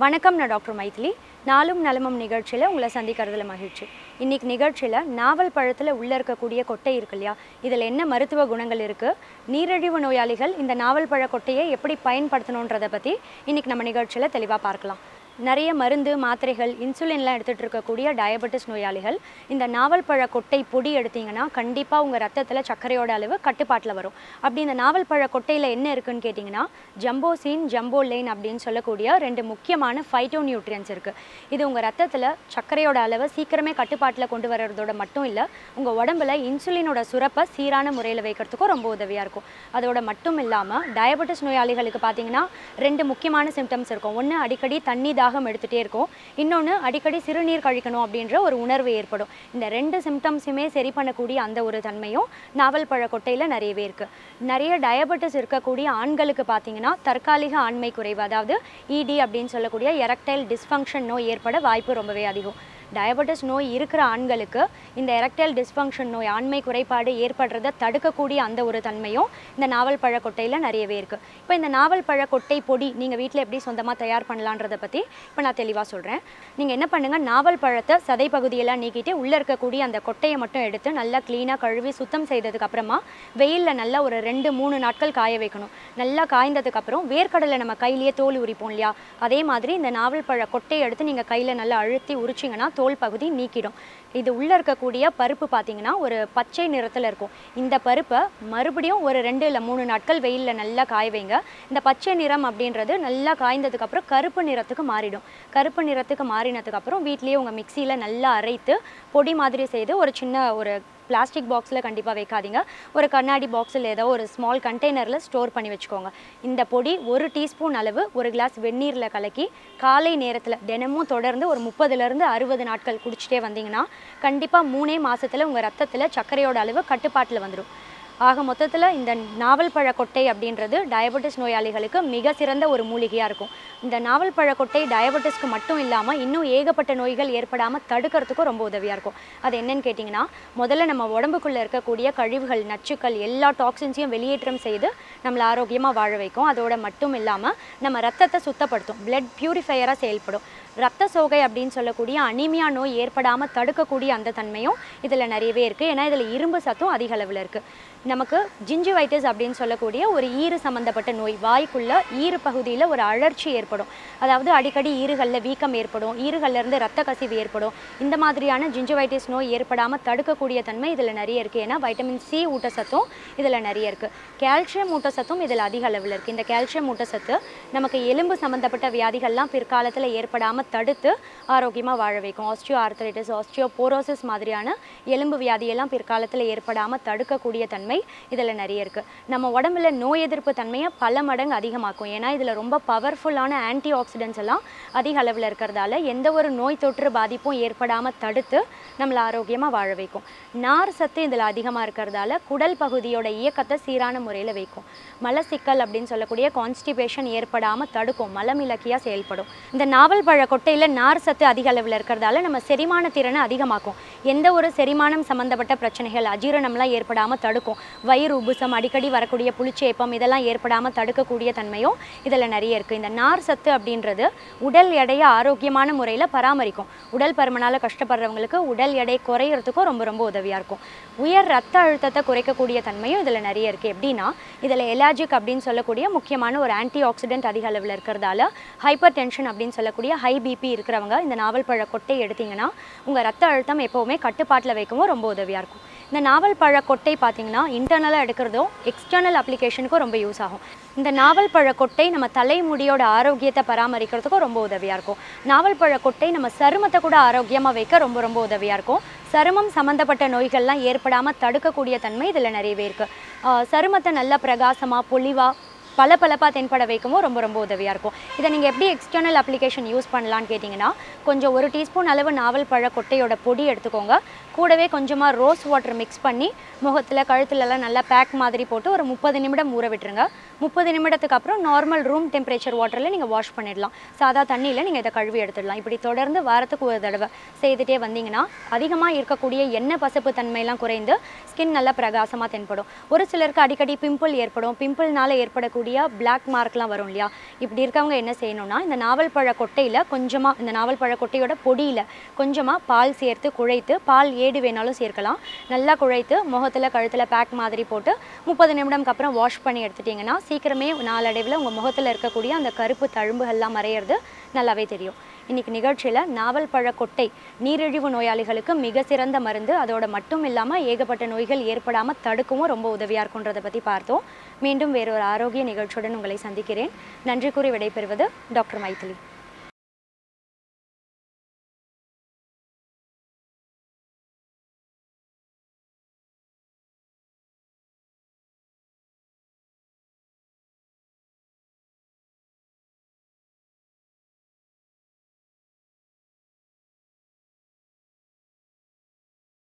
வணக்கம் நான் டாக்டர் மைதிலி நாளும் நலமும் நிகழ்ச்சியில் உங்களை சந்திக்கிறதுல மகிழ்ச்சி இன்னைக்கு நிகழ்ச்சியில் நாவல் பழத்தில் உள்ளே இருக்கக்கூடிய கொட்டை இருக்கு இல்லையா இதில் என்ன மருத்துவ குணங்கள் இருக்குது நீரிழிவு நோயாளிகள் இந்த நாவல் பழ கொட்டையை எப்படி பயன்படுத்தணுன்றதை பற்றி இன்னைக்கு நம்ம நிகழ்ச்சியில் தெளிவாக பார்க்கலாம் நிறைய மருந்து மாத்திரைகள் இன்சுலின்லாம் எடுத்துகிட்டு இருக்கக்கூடிய டயபெட்டிஸ் நோயாளிகள் இந்த நாவல் பழ கொட்டை பொடி எடுத்தீங்கன்னா கண்டிப்பாக உங்கள் ரத்தத்தில் சர்க்கரையோட அளவு கட்டுப்பாட்டில் வரும் அப்படி இந்த நாவல் பழ கொட்டையில் என்ன இருக்குன்னு கேட்டிங்கன்னா ஜம்போசீன் ஜம்போ லைன் அப்படின்னு சொல்லக்கூடிய ரெண்டு முக்கியமான ஃபைட்டோ நியூட்ரியன்ஸ் இருக்குது இது உங்கள் ரத்தத்தில் சர்க்கரையோட அளவை சீக்கிரமே கட்டுப்பாட்டில் கொண்டு வர்றதோட மட்டும் இல்லை உங்கள் உடம்புல இன்சுலினோட சுரப்பை சீரான முறையில் வைக்கிறதுக்கும் ரொம்ப உதவியாக இருக்கும் அதோட மட்டும் இல்லாமல் டயபெட்டிஸ் நோயாளிகளுக்கு பார்த்தீங்கன்னா ரெண்டு முக்கியமான சிம்டம்ஸ் இருக்கும் ஒன்று அடிக்கடி தண்ணி தாகம் எடுத்துகிட்டே இருக்கும் இன்னொன்று அடிக்கடி சிறுநீர் கழிக்கணும் அப்படின்ற ஒரு உணர்வு ஏற்படும் இந்த ரெண்டு சிம்டம்ஸுமே சரி பண்ணக்கூடிய அந்த ஒரு தன்மையும் நாவல் பழ கொட்டையில் நிறையவே இருக்குது நிறைய டயபெட்டிஸ் இருக்கக்கூடிய ஆண்களுக்கு பார்த்தீங்கன்னா தற்காலிக ஆண்மை குறைவு அதாவது இடி அப்படின்னு சொல்லக்கூடிய எரக்டைல் டிஸ்ஃபங்க்ஷன் நோய் ஏற்பட வாய்ப்பு ரொம்பவே அதிகம் டயபெட்டிஸ் நோய் இருக்கிற ஆண்களுக்கு இந்த எரக்டைல் டிஸ்ஃபங்க்ஷன் நோய் ஆண்மை குறைபாடு ஏற்படுறதை தடுக்கக்கூடிய அந்த ஒரு தன்மையும் இந்த நாவல் பழ கொட்டையில் நிறையவே இருக்குது இப்போ இந்த நாவல் பழ கொட்டை பொடி நீங்கள் வீட்டில் எப்படி சொந்தமாக தயார் பண்ணலான்றதை பற்றி இப்போ நான் தெளிவாக சொல்கிறேன் நீங்கள் என்ன பண்ணுங்கள் நாவல் பழத்தை சதை பகுதியெல்லாம் நீக்கிட்டு உள்ளே இருக்கக்கூடிய அந்த கொட்டையை மட்டும் எடுத்து நல்லா க்ளீனாக கழுவி சுத்தம் செய்ததுக்கு அப்புறமா வெயிலில் நல்லா ஒரு ரெண்டு மூணு நாட்கள் காய வைக்கணும் நல்லா காய்ந்ததுக்கு அப்புறம் வேர்க்கடலை நம்ம கையிலேயே தோல் உரிப்போம் இல்லையா அதே மாதிரி இந்த நாவல் பழ கொட்டையை எடுத்து நீங்கள் கையில் நல்லா அழுத்தி உரிச்சிங்கன்னா தோல் பகுதி நீக்கிடும் இது உள்ளே இருக்கக்கூடிய பருப்பு பார்த்தீங்கன்னா ஒரு பச்சை நிறத்தில் இருக்கும் இந்த பருப்பை மறுபடியும் ஒரு ரெண்டு இல்லை மூணு நாட்கள் வெயிலில் நல்லா காய வைங்க இந்த பச்சை நிறம் அப்படின்றது நல்லா காய்ந்ததுக்கப்புறம் கருப்பு நிறத்துக்கு மாறிடும் கருப்பு நிறத்துக்கு மாறினதுக்கு அப்புறம் வீட்லேயே உங்கள் மிக்சியில் நல்லா அரைத்து பொடி மாதிரி செய்து ஒரு சின்ன ஒரு பிளாஸ்டிக் பாக்ஸில் கண்டிப்பாக வைக்காதீங்க ஒரு கண்ணாடி பாக்ஸில் ஏதோ ஒரு ஸ்மால் கண்டெய்னரில் ஸ்டோர் பண்ணி வச்சுக்கோங்க இந்த பொடி ஒரு டீஸ்பூன் அளவு ஒரு கிளாஸ் வெந்நீரில் கலக்கி காலை நேரத்தில் தினமும் தொடர்ந்து ஒரு முப்பதுலேருந்து அறுபது நாட்கள் குடிச்சிட்டே வந்தீங்கன்னா கண்டிப்பாக மூணே மாதத்தில் உங்கள் ரத்தத்தில் சர்க்கரையோட அளவு கட்டுப்பாட்டில் வந்துடும் ஆக மொத்தத்தில் இந்த நாவல் பழ கொட்டை அப்படின்றது டயபெட்டிஸ் நோயாளிகளுக்கு மிக சிறந்த ஒரு மூலிகையாக இருக்கும் இந்த நாவல் பழ கொட்டை டயபெட்டிஸ்க்கு மட்டும் இல்லாமல் இன்னும் ஏகப்பட்ட நோய்கள் ஏற்படாமல் தடுக்கிறதுக்கும் ரொம்ப உதவியாக இருக்கும் அது என்னன்னு கேட்டிங்கன்னா முதல்ல நம்ம உடம்புக்குள்ளே இருக்கக்கூடிய கழிவுகள் நச்சுக்கள் எல்லா டாக்ஸின்ஸையும் வெளியேற்றம் செய்து நம்மளை ஆரோக்கியமாக வாழ வைக்கும் அதோட மட்டும் இல்லாமல் நம்ம ரத்தத்தை சுத்தப்படுத்தும் பிளட் பியூரிஃபையராக செயல்படும் ரத்த சோகை அப்படின்னு சொல்லக்கூடிய அனிமியா நோய் ஏற்படாமல் தடுக்கக்கூடிய அந்த தன்மையும் இதில் நிறையவே இருக்குது ஏன்னா இதில் இரும்பு சத்தும் அதிக அளவில் இருக்குது நமக்கு ஜிஞ்சுவைட்டிஸ் அப்படின்னு சொல்லக்கூடிய ஒரு ஈறு சம்மந்தப்பட்ட நோய் வாய்க்குள்ள ஈறு பகுதியில் ஒரு அழற்சி ஏற்படும் அதாவது அடிக்கடி ஈறுகளில் வீக்கம் ஏற்படும் ஈறுகள்ல இருந்து ரத்த கசிவு ஏற்படும் இந்த மாதிரியான ஜிஞ்சுவைட்டிஸ் நோய் ஏற்படாமல் தடுக்கக்கூடிய தன்மை இதில் நிறைய இருக்குது ஏன்னா வைட்டமின் சி ஊட்டச்சத்தும் இதில் நிறைய இருக்குது கால்சியம் ஊட்டச்சத்தும் இதில் அதிக அளவில் இருக்குது இந்த கால்சியம் ஊட்டச்சத்து நமக்கு எலும்பு சம்மந்தப்பட்ட வியாதிகள்லாம் பிற்காலத்தில் ஏற்படாமல் தடுத்து ஆரோக்கியமாக வாழ வைக்கும் ஆஸ்டியோ ஆர்த்தரைட்டிஸ் ஆஸ்டியோ போரோசிஸ் மாதிரியான எலும்பு வியாதியெல்லாம் பிற்காலத்தில் ஏற்படாமல் தடுக்கக்கூடிய தன்மை இதில் நிறைய இருக்குது நம்ம உடம்புல நோய் எதிர்ப்பு தன்மையை பல மடங்கு அதிகமாக்கும் ஏன்னா இதில் ரொம்ப பவர்ஃபுல்லான ஆன்டி ஆக்சிடென்ட்ஸ் எல்லாம் அதிக அளவில் இருக்கிறதால எந்த ஒரு நோய் தொற்று பாதிப்பும் ஏற்படாமல் தடுத்து நம்மளை ஆரோக்கியமாக வாழ வைக்கும் நார் சத்து இதில் அதிகமாக இருக்கிறதால குடல் பகுதியோட இயக்கத்தை சீரான முறையில் வைக்கும் மலசிக்கல் அப்படின்னு சொல்லக்கூடிய கான்ஸ்டிபேஷன் ஏற்படாமல் தடுக்கும் மலமிளக்கியாக செயல்படும் இந்த நாவல் பழ கொட்டையில் நார் சத்து அதிக அளவில் இருக்கிறதால நம்ம செரிமான திறனை அதிகமாக்கும் எந்த ஒரு செரிமானம் சம்மந்தப்பட்ட பிரச்சனைகள் அஜீரணம்லாம் ஏற்படாமல் தடுக்கும் வயிறு உபுசம் அடிக்கடி வரக்கூடிய புளிச்சேப்பம் இதெல்லாம் ஏற்படாமல் தடுக்கக்கூடிய தன்மையும் இதில் நிறைய இருக்குது இந்த நார் சத்து அப்படின்றது உடல் எடையை ஆரோக்கியமான முறையில் பராமரிக்கும் உடல் பருமனால் கஷ்டப்படுறவங்களுக்கு உடல் எடை குறையிறதுக்கும் ரொம்ப ரொம்ப உதவியாக இருக்கும் உயர் ரத்த அழுத்தத்தை குறைக்கக்கூடிய தன்மையும் இதில் நிறைய இருக்குது எப்படின்னா இதில் எலாஜிக் அப்படின்னு சொல்லக்கூடிய முக்கியமான ஒரு ஆன்டி ஆக்சிடென்ட் அதிக அளவில் இருக்கிறதால ஹைப்பர் டென்ஷன் அப்படின்னு சொல்லக்கூடிய ஹை பிபி இருக்கிறவங்க இந்த நாவல் பழ கொட்டை எடுத்தீங்கன்னா உங்கள் ரத்த அழுத்தம் எப்போவுமே கட்டுப்பாட்டில் வைக்கவும் ரொம்ப உதவியாக இருக்கும் இந்த நாவல் பழ கொட்டை பார்த்தீங்கன்னா இன்டர்னலாக எடுக்கிறதும் எக்ஸ்டர்னல் அப்ளிகேஷனுக்கும் ரொம்ப யூஸ் ஆகும் இந்த நாவல் பழ கொட்டை நம்ம தலைமுடியோட ஆரோக்கியத்தை பராமரிக்கிறதுக்கும் ரொம்ப உதவியாக இருக்கும் நாவல் பழ கொட்டை நம்ம சருமத்தை கூட ஆரோக்கியமாக வைக்க ரொம்ப ரொம்ப உதவியாக இருக்கும் சருமம் சம்மந்தப்பட்ட நோய்கள்லாம் ஏற்படாமல் தடுக்கக்கூடிய தன்மை இதில் நிறையவே இருக்குது சருமத்தை நல்லா பிரகாசமாக பொலிவாக பல பலப்பாக தென்பட வைக்கவும் ரொம்ப ரொம்ப உதவியாக இருக்கும் இதை நீங்கள் எப்படி எக்ஸ்டர்னல் அப்ளிகேஷன் யூஸ் பண்ணலான்னு கேட்டிங்கன்னா கொஞ்சம் ஒரு டீஸ்பூன் அளவு நாவல் பழ கொட்டையோட பொடி எடுத்துக்கோங்க கூடவே கொஞ்சமாக ரோஸ் வாட்டர் மிக்ஸ் பண்ணி முகத்தில் கழுத்துலலாம் நல்லா பேக் மாதிரி போட்டு ஒரு முப்பது நிமிடம் ஊற விட்டுருங்க முப்பது நிமிடத்துக்கு அப்புறம் நார்மல் ரூம் டெம்பரேச்சர் வாட்டரில் நீங்கள் வாஷ் பண்ணிடலாம் சாதா தண்ணியில் நீங்கள் இதை கழுவி எடுத்துடலாம் இப்படி தொடர்ந்து வாரத்துக்கு ஒரு தடவை செய்துட்டே வந்தீங்கன்னா அதிகமாக இருக்கக்கூடிய எண்ணெய் பசப்பு தன்மையெல்லாம் குறைந்து ஸ்கின் நல்லா பிரகாசமாக தென்படும் ஒரு சிலருக்கு அடிக்கடி பிம்பிள் ஏற்படும் பிம்பிள்னால ஏற்படக்கூடிய இருக்கக்கூடிய பிளாக் மார்க்லாம் வரும் இல்லையா இப்படி இருக்கவங்க என்ன செய்யணும்னா இந்த நாவல் பழ கொட்டையில் கொஞ்சமாக இந்த நாவல் பழ கொட்டையோட பொடியில் கொஞ்சமாக பால் சேர்த்து குழைத்து பால் ஏடு வேணாலும் சேர்க்கலாம் நல்லா குழைத்து முகத்தில் கழுத்தில் பேக் மாதிரி போட்டு முப்பது நிமிடம்க்கு அப்புறம் வாஷ் பண்ணி எடுத்துட்டிங்கன்னா சீக்கிரமே நாளடைவில் உங்கள் முகத்தில் இருக்கக்கூடிய அந்த கருப்பு தழும்புகள்லாம் மறையிறது நல்லாவே தெரியும் இன்னைக்கு நிகழ்ச்சியில் நாவல் பழ கொட்டை நீரிழிவு நோயாளிகளுக்கு மிக சிறந்த மருந்து அதோட மட்டும் இல்லாமல் ஏகப்பட்ட நோய்கள் ஏற்படாமல் தடுக்கவும் ரொம்ப உதவியாக இருக்குன்றதை பற்றி பார்த்தோம் மீண்டும் வேறொரு ஆரோக்கிய நிகழ்ச்சியுடன் உங்களை சந்திக்கிறேன் நன்றி கூறி விடைபெறுவது டாக்டர் மைதிலி